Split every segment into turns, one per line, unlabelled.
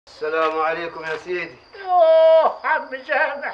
السلام عليكم يا سيدي
يوه عم جامع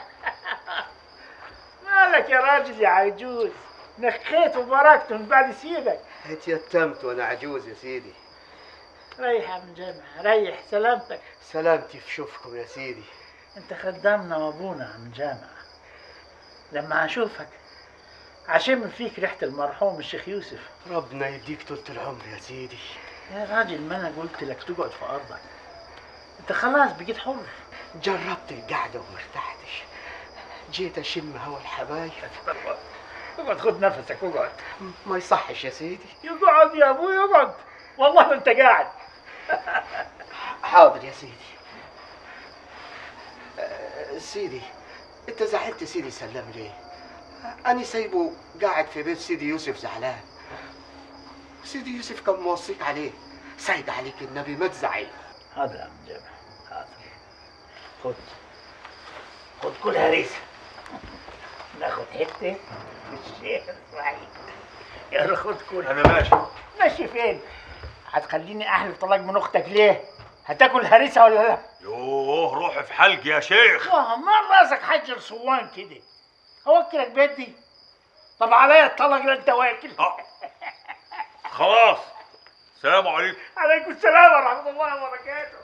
مالك يا راجل يا عجوز نخيت وبركت من بعد سيدك
اتيتمت وانا عجوز يا سيدي
ريح يا عم جامع ريح سلامتك
سلامتي في شوفكم يا سيدي
انت خدامنا وابونا يا عم جامع لما اشوفك عشم فيك ريحة المرحوم الشيخ يوسف
ربنا يديك طولة العمر يا سيدي
يا راجل ما انا قلت لك تقعد في ارضك انت خلاص بقيت حر
جربت القعدة وما ارتحتش جيت اشم هوا الحبايب
اقعد خد نفسك اقعد
ما يصحش يا سيدي
يقعد يا ابوي يقعد والله ما انت قاعد
حاضر يا سيدي آه، سيدي انت زعلت سيدي سلام ليه انا سايبه قاعد في بيت سيدي يوسف زعلان سيدي يوسف كان موصيك عليه سايد عليك النبي ما تزعل
هذا يا عم جامع هذا خد خد كل هريسة ناخد حتة الشيخ اسماعيل يلا خد كل
انا ماشي
ماشي فين؟ هتخليني احلف طلاق من اختك ليه؟ هتاكل هريسة ولا لا؟
يوه روح في حلق يا شيخ
اه ما راسك حجر صوان كده اوكلك بيدي طب عليا الطلاق ده انت واكل
آه. خلاص سلام عليكم
عليكم السلام ورحمة الله وبركاته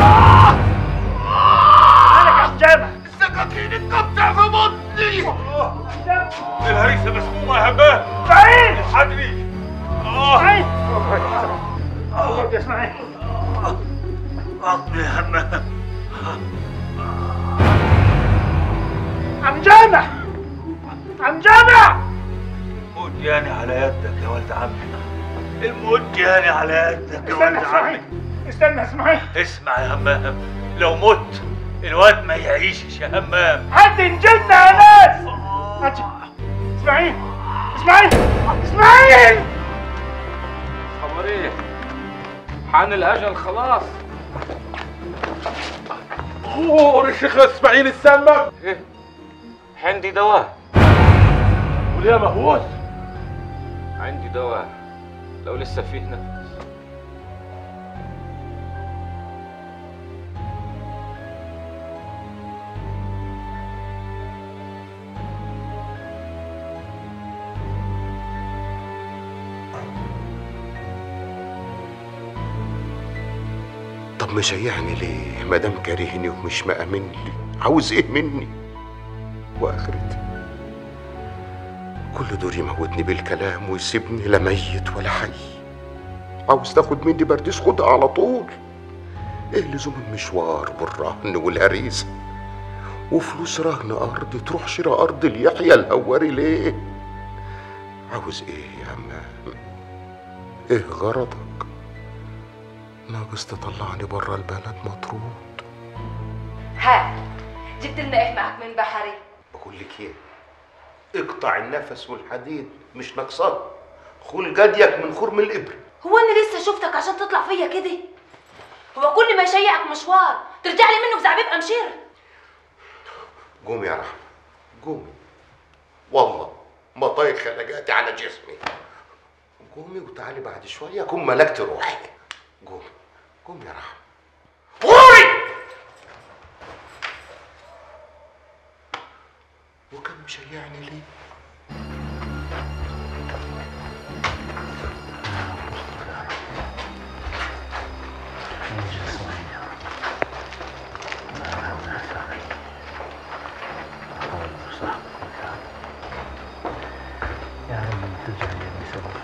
مالك يا عم جامع
السكاكين اتقطع في بطني
جامع
الهريسه مسمومه يا هباه
اسماعيل
الحقني اه
اسماعيل اقعد يا اسماعيل
بطني يا همام
عم جامع عم جامع
موت ياني على يدك يا ولد عمي الموت ياني على يدك يا
استنى
ولد
اسماعيل
عمي
استنى اسماعيل
اسمع يا همام لو مت الواد ما يعيشش يا همام
حد ينجلنا يا ناس هاتي. اسماعيل اسماعيل اسماعيل
خبر ايه؟ حان الاجل خلاص
غور الشيخ اسماعيل السمم
ايه؟ عندي دواء
وليه مهووس
عندي دواء لو لسه فيه نفس
طب مشيعني ليه ما دام كارهني ومش مأمن لي عاوز ايه مني واخرتي كل دور يموتني بالكلام ويسيبني لا ميت ولا حي عاوز تاخد مني برديس خدها على طول ايه لزوم المشوار والرهن والهريسه وفلوس رهن ارض تروح شراء ارض ليحيى الهواري ليه عاوز ايه يا عمام ايه غرضك ناقص تطلعني برا البلد مطرود
ها جبت لنا ايه معك من بحري
بقول لك ايه اقطع النفس والحديد مش ناقصاك خول جديك من خرم الابر
هو انا لسه شفتك عشان تطلع فيا كده هو كل ما يشيعك مشوار ترجع لي منه بزعبيب امشير
قومي يا رحمة قومي والله ما طايق خلقاتي على جسمي قومي وتعالي بعد شوية أكون ملكت روحي قومي قومي يا رحمة قومي وكان مشيعني ليه؟
يا رب تجعل لي سبب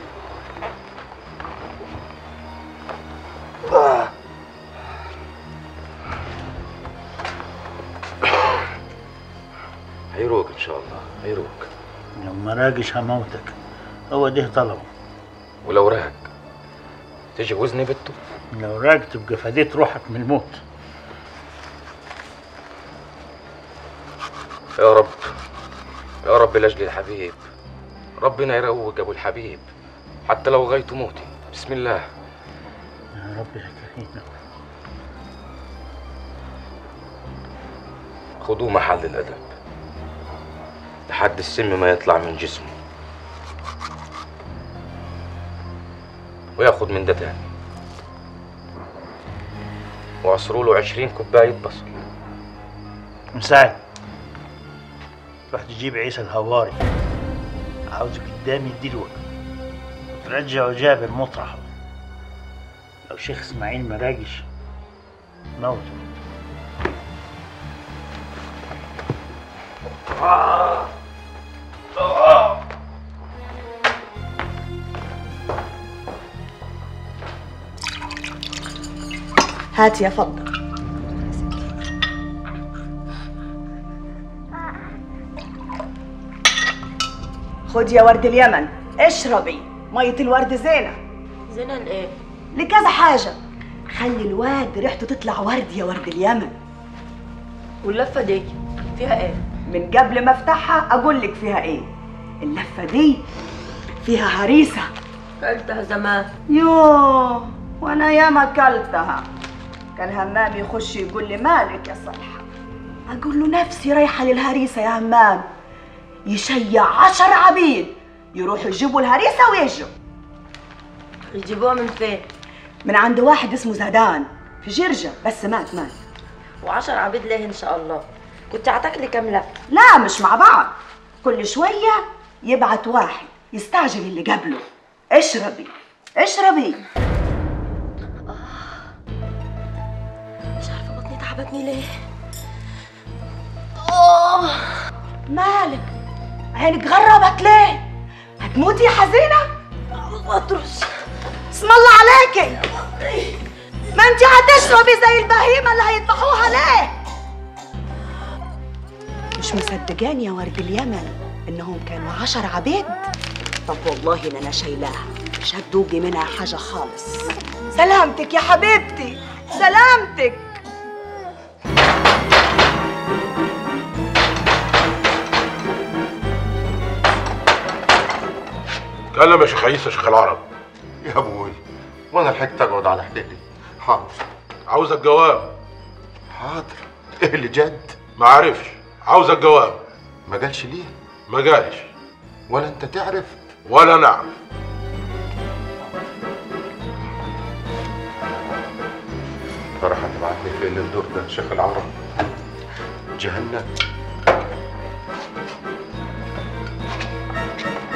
هيروق ان شاء الله هيروق
لو ما راقش هموتك هو ده طلبه
ولو راق تجوزني بنته
لو راق تبقى فديت روحك من الموت
يا رب يا رب لاجل الحبيب ربنا يروق ابو الحبيب حتى لو غايته موتي بسم الله
يا رب يا كريم
خدوه محل الادب لحد السم ما يطلع من جسمه وياخد من ده تاني وعصروا له 20 كوبايه بصل
مساعد روح تجيب عيسى الهواري عاوزه قدامي دلوقتي وترجعه جابر مطرحه لو شيخ اسماعيل مراقش موته
هات يا فضل خد يا ورد اليمن اشربي مية الورد زينة
زينة ايه
لكذا حاجة خلي الواد ريحته تطلع ورد يا ورد اليمن
واللفة دي فيها ايه
من قبل ما افتحها اقول لك فيها ايه اللفة دي فيها هريسة
قلتها زمان
يوه وانا ياما كلتها كان همام يخش يقول لي مالك يا صلحة اقول له نفسي رايحة للهريسة يا همام يشيع عشر عبيد يروحوا يجيبوا الهريسة ويجوا
يجيبوها من فين
من عند واحد اسمه زهدان في جرجة بس مات مات
وعشر عبيد ليه ان شاء الله كنت هتاكلي كام لفة
لا مش مع بعض كل شوية يبعت واحد يستعجل اللي قبله اشربي اشربي
مش عارفة بطني تعبتني ليه اوه
مالك عينك غربت ليه هتموتي يا حزينة
بطرس
اسم الله عليكي ما انت هتشربي زي البهيمة اللي هيذبحوها ليه مش مصدقاني يا ورد اليمن انهم كانوا عشر عبيد طب والله ان انا شايلاها مش هتدوقي منها حاجة خالص سلامتك يا حبيبتي سلامتك
اتكلم يا شيخ عيسى يا شيخ العرب
يا ابوي وانا لحقت اقعد على حدلي حاضر
عاوزك جواب
حاضر ايه اللي جد
ما عارفش عاوزك جواب
ما قالش ليه
ما جالش
ولا انت تعرف
ولا نعرف
راح تبعتني فين الدور ده يا شيخ العرب جهنم